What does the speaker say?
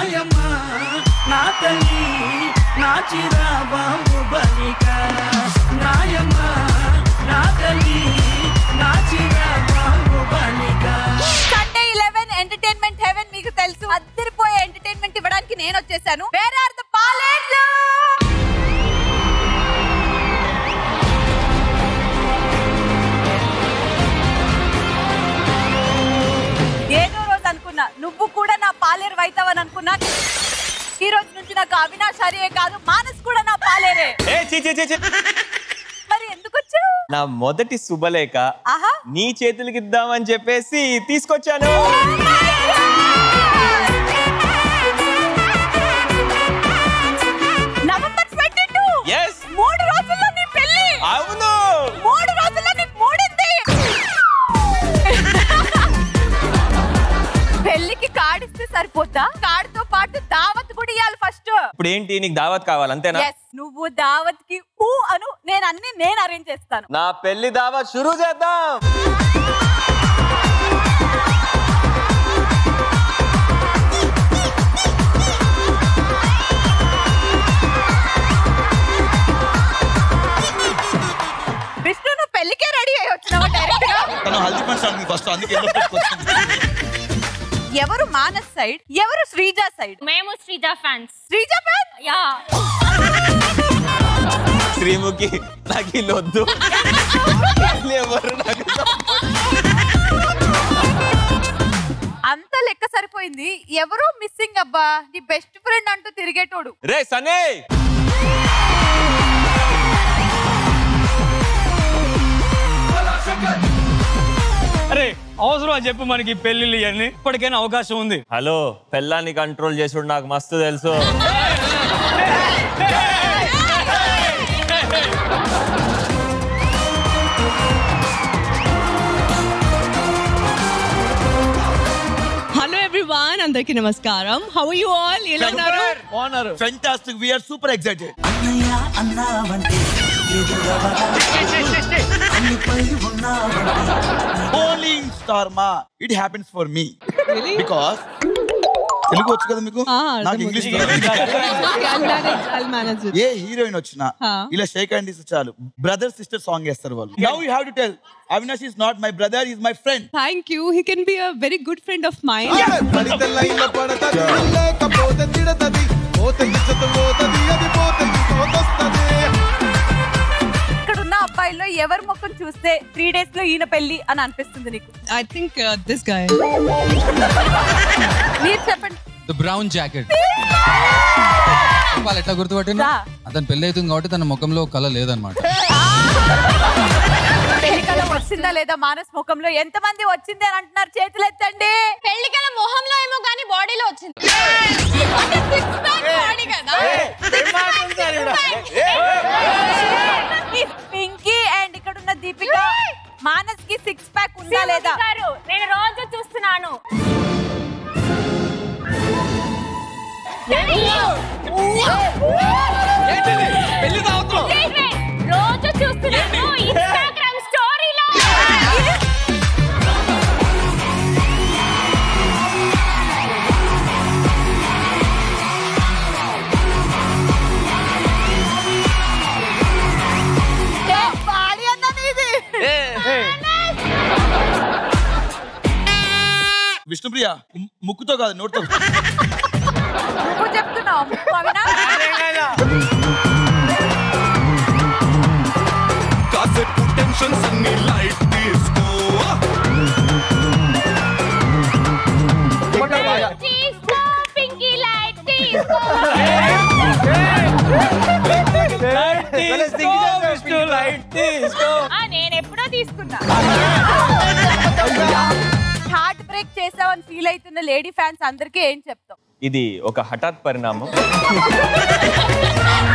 నాయమ్మా నా తల్లి నా చిరాబాబు బలిక నాయమ్మా నా తల్లి నా చిరాబాబు బలిక సండే ఇలెవెన్ ఎంటర్టైన్మెంట్ హెవెన్ మీకు తెలుసు అద్దరిపోయే ఎంటర్టైన్మెంట్ ఇవ్వడానికి నేను వచ్చేసాను వేరే ఆర్ ద పాలెట్లు ఏదో రోజు అనుకున్నా నువ్వు కూడా నా పాలేరు అవుతావని అనుకున్నా ఈ రోజు నుంచి నాకు అవినాష్ హరియే కాదు మానస్ కూడా నా పాలేరే ఏ చి చి చి చి. మరి ఎందుకు వచ్చావు నా మొదటి శుభలేఖ ఆహా నీ చేతులకి ఇద్దామని చెప్పేసి తీసుకొచ్చాను నవంబర్ ట్వంటీ టూ ఎస్ మూడు రోజుల్లో నీ పెళ్లి అవును మూడు రోజుల్లో నీకు మూడింది పెళ్లికి కార్డిస్తే సరిపోతా కార్డుతో పాటు దావత్ కూడా ఇవ్వాలి ఫస్ట్ ఇప్పుడు ఏంటి నీకు దావత్ కావాలి అంతేనా ఎస్ నువ్వు దావత్ కి ఊ అను నేను అన్ని నేను అరేంజ్ చేస్తాను నా పెళ్లి దావత్ షురూ చేద్దాం విష్ణు నువ్వు పెళ్లికే రెడీ అయ్యి వచ్చినావా డైరెక్ట్ గా తను హల్దీ ఫంక్షన్ ఫస్ట్ అందుకే ఎల్లో పెట్టుకొచ్చింది ఎవరు మానస్ సైడ్ ఎవరు శ్రీజ సైడ్ మేము Sreeja fans Sreeja fan yeah Sreemukhi నాకు ఇల్లు వద్దు ఎవరు నాకు అంత లెక్క సరిపోయింది ఎవరో మిస్సింగ్ అబ్బా నీ బెస్ట్ ఫ్రెండ్ అంటూ తిరిగేటోడు రే సనే అరే అవసరం చెప్పు మనకి పెళ్లిళ్ళు ఇవన్నీ ఇప్పటికైనా అవకాశం ఉంది హలో పెళ్ళాన్ని కంట్రోల్ చేసుడు నాకు మస్తు తెలుసు హలో ఎవ్రీవన్ అందరికి నమస్కారం హౌ యు ఆల్ ఎలా ఉన్నారు ఫెంటాస్టిక్ వీఆర్ సూపర్ ఎక్సైటెడ్ అన్నయ్య అన్నావంటే ఎదురవరా అన్నిపై ఉన్నావంటే పోలింగ్ స్టార్ మా it happens for me because Telugu వచ్చు కదా మీకు నాకు ఇంగ్లీష్ ఏ హీరోయిన్ వచ్చినా Huh. ఇలా షేక్ హ్యాండ్ ఇస్తే చాలు బ్రదర్ సిస్టర్ సాంగ్ వేస్తారు వాళ్ళు now you have to tell Avinash is not my brother is my friend thank you he can be a very good friend of mind పడితే లైన్ల పడతది లేకపోతే తిడతది పోతే ఇచ్చత పోతది అది పోతే పోతొస్తది ఇక్కడ ఉన్న అబ్బాయిల్లో ఎవరి ముఖం చూస్తే త్రీ డేస్ లో ఈయన పెళ్లి అని అనిపిస్తుంది నీకు ఐ థింక్ దిస్ గాయ్ మీరు చెప్పండి ద బ్రౌన్ జాకెట్ వాళ్ళు ఎట్లా గుర్తుపట్టిన రా. అతను పెళ్లి అవుతుంది కాబట్టి తన ముఖంలో కళ లేదనమాట పెళ్లి కళ వచ్చిందా లేదా మానస్ ముఖంలో ఎంత మంది వచ్చింది అని అంటున్నారు చేతులు ఎత్తండి పెళ్లి కల మొహంలో ఏమో కానీ బాడీలో వచ్చింది పింకీ అండ్ ఇక్కడ ఉన్న దీపిక మానస్ కి సిక్స్ ప్యాక్ ఉందా లేదా గారు నేను రోజు చూస్తున్నాను రోజు చూస్తున్నాను ఇన్స్టాగ్రామ్ స్టోరీలో బాడీ అన్నది ఇది విష్ణుప్రియ ము- ముక్కుతో కాదు నోటితో నువ్వు చెప్తున్నావు కాసేపు టెన్షన్స్ అన్ని లైట్ తీసుకో తీసుకో పింకీ లైట్ తీసుకో తీసుకో, విష్ణు, లైట్ తీసుకో ఆ, నేను ఎప్పుడో తీసుకున్నా హార్ట్ బ్రేక్ చేసావని ఫీల్ అవుతున్న లేడీ ఫ్యాన్స్ అందరికీ ఏం చెప్తాం ఇది ఒక హఠాత్ పరిణామం